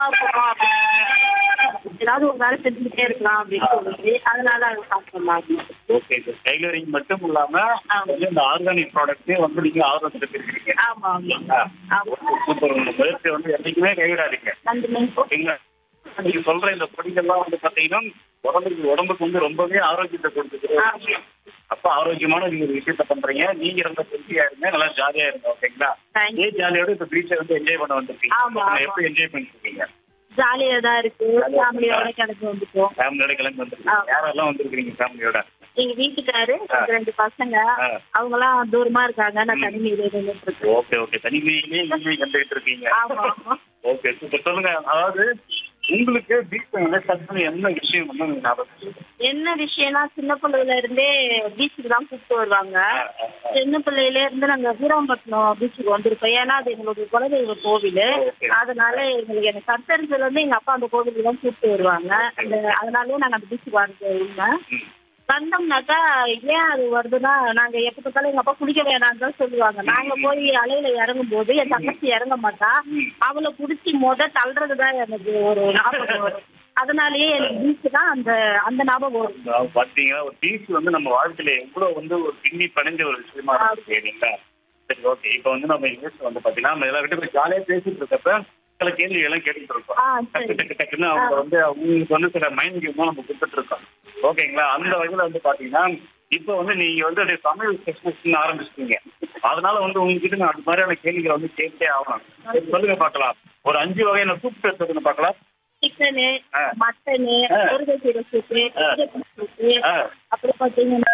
போறோம் அப்படின்னு ஏதாவது ஒரு வேலை செஞ்சுக்கிட்டே இருக்கலாம் அப்படின்னு சொல்லிட்டு அதனால அதை ஸ்டார்ட் பண்ணாங்க ஓகே சார் டைலரிங் மட்டும் இல்லாம வந்து இந்த ஆர்கானிக் ப்ராடக்ட்டே வந்து நீங்க ஆர்வம் எடுத்துருக்கீங்க ஆமா ஆமா ஆமா சூப்பர் உங்க முயற்சி வந்து என்னைக்குமே கைவிடாதீங்க நன்றி ஓகேங்களா நீங்க சொல்ற இந்த பொடிகள்லாம் வந்து பாத்தீங்கன்னா உடம்புக்கு உடம்புக்கு வந்து ரொம்பவே ஆரோக்கியத்தை கொடுத்துருக்கு அப்ப ஆரோக்கியமான நீங்க ஒரு விஷயத்த பண்றீங்க நீங்க ரொம்ப ஹெல்த்தியா இருங்க நல்லா ஜாலியா இருங்க ஓகேங்களா Thank you. இதே ஜாலியோட இப்ப பீச்சை வந்து என்ஜாய் பண்ண வந்திருக்கீங்க ஆமா, ஆமா. எப்படி என்ஜாய் பண்ணிருக்கீங்க ஜாலியா தான் இருக்கு ஃபேமிலியோட கிளம்பி வந்துட்டோம் ஃபேமிலியோட கிளம்பி வந்திருக்கீங்க ஆமா. யாரெல்லாம் வந்திருக்கீங்க ஃபேமிலியோட எங்க வீட்டுக்காரு எனக்கு ரெண்டு பசங்க ஆ. அவங்க எல்லாம் தூரமா இருக்காங்க நான் தனிமையில இருந்துட்டு இருக்கேன் ஓகே ஓகே தனிமையிலே இனிமே கண்டுகிட்டு இருக்கீங்க ஆமா ஆமா ஓகே சூப்பர் சொல்லுங்க அதாவது உங்களுக்கு பீச் வந்து சட்டுன்னு என்ன விஷயம் வந்து உங்களுக்கு ஞாபகம் இருக்கு? என்ன விஷயம்னா சின்ன பிள்ளையில இருந்தே பீச்சுக்கு தான் கூப்பிட்டு வருவாங்க சின்ன பிள்ளையில இருந்து நாங்க வீராம்பட்டினம் பீச்சுக்கு வந்திருக்கோம் ஏன்னா அது எங்களுடைய குலதெய்வ கோவில் Okay. அதனால எங்களுக்கு எனக்கு கத்தரிச்சல இருந்து எங்க அப்பா அந்த கோவிலுக்கு தான் கூப்பிட்டு வருவாங்க அந்த அதனாலயே நாங்க அந்த பீச்சுக்கு வரது உண்மை ம். வந்தோம்னாக்கா ஏன் அது வருதுன்னா நாங்க எப்ப பார்த்தாலும் எங்க அப்பா குளிக்க வேணாம்னு தான் சொல்லுவாங்க நாங்க போய் அலையில இறங்கும் போது என் தங்கச்சி இறங்க மாட்டா அவளை புடிச்சு மொத தள்ளுறதுதான் எனக்கு ஒரு ஞாபகம் வரும் அதனாலயே எனக்கு பீச் தான் அந்த அந்த ஞாபகம் வரும் அதாவது பாத்தீங்கன்னா ஒரு பீச் வந்து நம்ம வாழ்க்கையில எவ்வளவு வந்து ஒரு பின்னி பணிஞ்ச ஒரு விஷயமா இருக்கு இல்லைங்களா சரி ஓகே இப்போ வந்து நம்ம இங்கிலீஷ் வந்து பாத்தீங்கன்னா நம்ம எல்லா கிட்ட ஜாலியா பேசிட்டு இருக்கப்ப சில கேள்வி எல்லாம் கேட்டுட்டு இருக்கோம் ஆ, டக்கு சரி. டக்கு டக்குன்னு அவங்க வந்து அவங்களுக்கு வந்து சில மைண்ட் கேம் நம்ம கொடுத்துட்டு இருக்கோம் ஓகேங்களா அந்த வகையில வந்து பாத்தீங்கன்னா இப்போ வந்து நீங்க வந்து அப்படியே சமையல் ஸ்பெஷலிஸ்ட் ஆரம்பிச்சிட்டீங்க அதனால வந்து உங்ககிட்ட நான் அது மாதிரியான கேள்விகளை வந்து கேட்டே ஆகணும் சரி, சொல்லுங்க பார்க்கலாம் ஒரு அஞ்சு வகையான சூப் பேசுறதுன்னு பார்க்கலாம் சிக்கனு ஆ. மட்டனு ஆ. முருங்கைக்கீரை சூப்பு ஆ. சூப்பு ஆ. அப்புறம் பாத்தீங்கன்னா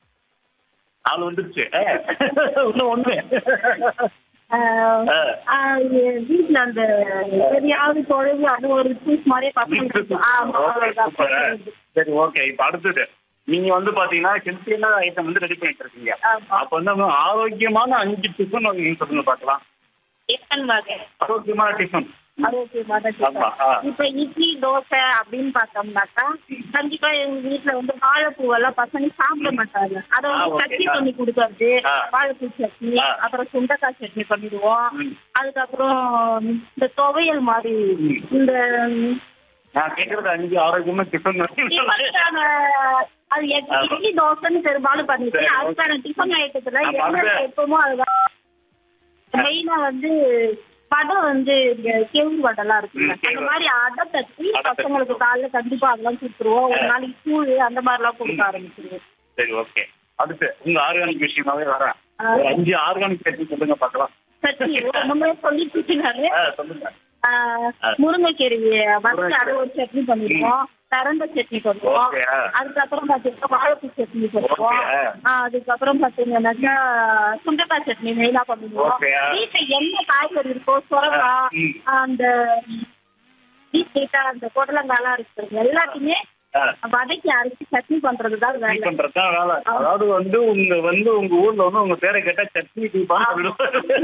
ஆள் வந்துருச்சு ஆ. இன்னும் ஒண்ணு ஆ, ஆ. ஆ, இது வீட்ல அந்த எதையாவது தொழில் அது ஒரு ஜூஸ் மாதிரியே பசங்களுக்கு ஆமா அவ்வளவுதான். சூப்பர். சரி ஓகே இப்போ அடுத்தது நீங்க வந்து பாத்தீங்கன்னா ஹெல்த்தியான ஐட்டம் வந்து ரெடி பண்ணிட்டு இருக்கீங்க ஆமா. அப்ப வந்து நம்ம ஆரோக்கியமான அஞ்சு டிஃபன் வகைன்னு சொல்லுங்க பார்க்கலாம் டிஃபன் வகை ஆரோக்கியமான டிஃபன் ஆரோக்கியமான ஆமா, ஆ. டிஃபன் இப்ப இட்லி தோசை அப்படின்னு பார்த்தோம்னாக்கா கண்டிப்பா எங்க வீட்ல வந்து வாழைப்பூவெல்லாம் பசங்க சாப்பிட மாட்டாங்க அதை ஆ, வந்து ஓகே. சட்னி ஆ. பண்ணி கொடுக்கறது ஆ. வாழைப்பூ சட்னி ஆ. அப்புறம் சுண்டக்காய் சட்னி பண்ணிடுவோம் ம். அதுக்கப்புறம் இந்த துவையல் மாதிரி ம். இந்த நான் கேட்கறது அஞ்சு ஆரோக்கியமா டிஃபன் டிஃபனுக்கான அது எக்- ஆமா. இட்லி தோசைன்னு பெரும்பாலும் பண்ணிட்டு சரி, ஓகே. அதுக்கான டிஃபன் ஐட்டத்துல ஆமா, என்ன அது- எப்பவுமோ அதுதான் மெயினா வந்து வடை வந்து இந்த கேவுரு வடைலாம் இருக்குல்ல ம், கேவுரு அந்த மாதிரி அடை தட்டி அடை தட்டி. பசங்களுக்கு காலைல கண்டிப்பா அதெல்லாம் கொடுத்துருவோம் ஒரு நாளைக்கு கூழ் அந்த மாதிரிலாம் கொடுக்க ஆரம்பிச்சிருவோம் சரி ஓகே அடுத்து உங்க ஆர்கானிக் விஷயமாவே வரேன் ஆ. ஒரு அஞ்சு ஆர்கானிக் சட்னி சொல்லுங்க பார்க்கலாம் சட்னி ஒண்ணுமே சொல்லிட்டு இருக்கீங்க ஆ, சொல்லுங்க ஆஹ் ஆ. முருங்கைக்கீரையை வச்சு அதை ஒரு சட்னி பண்ணிடுவோம் கரண்ட சட்னி பண்ணுவோம் ஓகே, ஆ. அதுக்கப்புறம் பாத்தீங்கன்னா வாழைப்பூ சட்னி பண்ணுவோம் ஓகே, ஆ. ஆ, அதுக்கப்புறம் பாத்தீங்கன்னாக்கா சுண்டக்காய் சட்னி மெயினா பண்ணுவோம் ஓகே, ஆ. வீட்டுல என்ன காய்கறி இருக்கோ சுரக்காய் ம். அந்த பீட்ரூட் அந்த புடலங்காலாம் இருக்கு எல்லாத்தையுமே ஆ. வதக்கி அரைச்சி சட்னி பண்றதுதான் சட்னி வேலை பண்றதுதான் வேலை அதாவது வந்து உங்க வந்து உங்க ஊர்ல வந்து உங்க பேரை கேட்டா சட்னி டீப்பான்னு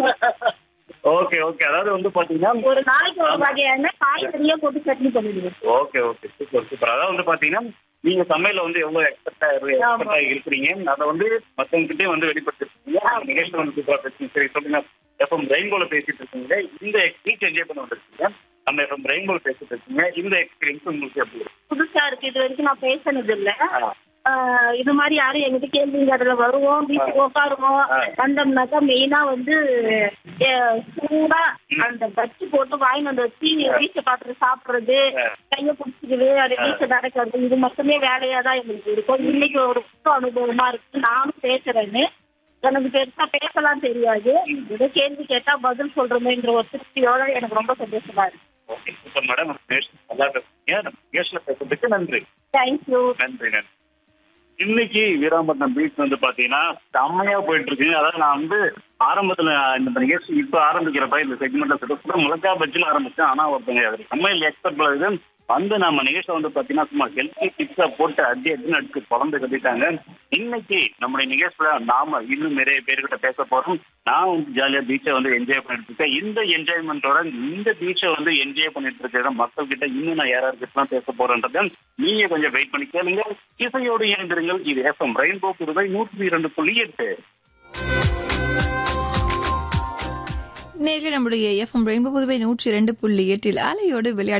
ஓகே ஓகே அதாவது வந்து பாத்தீங்கன்னா ஒரு நாளைக்கு ஒரு வகையான காய்கறியே போட்டு சட்னி பண்ணிடுவோம் ஓகே ஓகே சூப்பர் சூப்பர் அதாவது வந்து பாத்தீங்கன்னா நீங்க சமையல வந்து எவ்வளவு எக்ஸ்பர்ட்டா எக்ஸ்பர்ட்டா இருக்கிறீங்க அதை வந்து மத்தவங்க கிட்டே வந்து வெளிப்படுத்திருக்கீங்க நிகழ்ச்சி வந்து சூப்பரா பேசுங்க சரி சொல்லுங்க எஃப்எம் ரெயின்போல பேசிட்டு இருக்கீங்க இந்த ஸ்பீச் என்ஜாய் பண்ண வந்திருக்கீங்க நம்ம எஃப்எம் ரெயின்போல பேசிட்டு இருக்கீங்க இந்த எக்ஸ்பீரியன்ஸ் உங்களுக்கு எப்படி இருக்கு புதுசா இருக்கு இது வரைக்கும் நான் பேசினது இல்ல ஆ. ஆஹ் இது மாதிரி யாரும் எங்கிட்ட கேள்விங்க அதுல வருவோம் வீட்டுக்கு உட்காருவோம் ஆ. வந்தோம்னாக்கா மெயினா வந்து அஹ், சூடா அந்த பச்சி போட்டு வாங்கிட்டு வந்து வச்சு வீட்டை பாத்திரம் சாப்பிடுறது ஆ. கைய பிடிச்சிக்குது அது வீட்டை நடக்கிறது இது மட்டுமே வேலையா தான் எங்களுக்கு இருக்கும் இன்னைக்கு ஒரு புது அனுபவமா இருக்கு நானும் பேசுறேன்னு எனக்கு பெருசா பேசலாம் தெரியாது ஏதோ கேள்வி கேட்டா பதில் சொல்றோமேன்ற ஒரு திருப்தியோட எனக்கு ரொம்ப சந்தோஷமா இருக்கு ஓகே சூப்பர் மேடம் நல்லா பேசுறீங்க நிகழ்ச்சியில பேசுறதுக்கு நன்றி தேங்க்யூ நன்றி நன்றி இன்னைக்கு வீராம்பட்டினம் பீச் வந்து பாத்தீங்கன்னா செம்மையா போயிட்டு இருக்கு அதாவது நான் வந்து ஆரம்பத்துல இந்த நிகழ்ச்சி இப்ப ஆரம்பிக்கிறப்ப இந்த செக்மெண்ட்ல சுட முழக்கா பஜ்ஜில ஆரம்பிச்சேன் ஆனா ஒருத்தங்க அது சமையல் எக்ஸ்பர்ட் இது வந்து நம்ம நிகழ்ச்சியில வந்து பாத்தீங்கன்னா சும்மா ஹெல்த்தி டிப்ஸா போட்டு அடி அடின்னு அடிச்சு குழந்தை கட்டிட்டாங்க இன்னைக்கு நம்முடைய நிகழ்ச்சியில நாம இன்னும் நிறைய பேர்கிட்ட பேச போறோம் நான் வந்து ஜாலியா பீச்சை வந்து என்ஜாய் பண்ணிட்டு இருக்கேன் இந்த என்ஜாய்மெண்டோட இந்த பீச்சை வந்து என்ஜாய் பண்ணிட்டு இருக்கிற மக்கள் கிட்ட இன்னும் நான் யாராருக்கிட்டலாம் பேச போறேன்றத நீங்க கொஞ்சம் வெயிட் பண்ணி கேளுங்க இசையோடு இணைந்திருங்கள் இது எஃப்எம் ரெயின்போ புதுவை நூற்றி இரண்டு புள்ளி எட்டு நேரில் நம்முடைய எஃப்எம் ரெயின்போ புதுவை நூற்றி இரண்டு புள்ளி எட்டில் அலையோடு விளையாட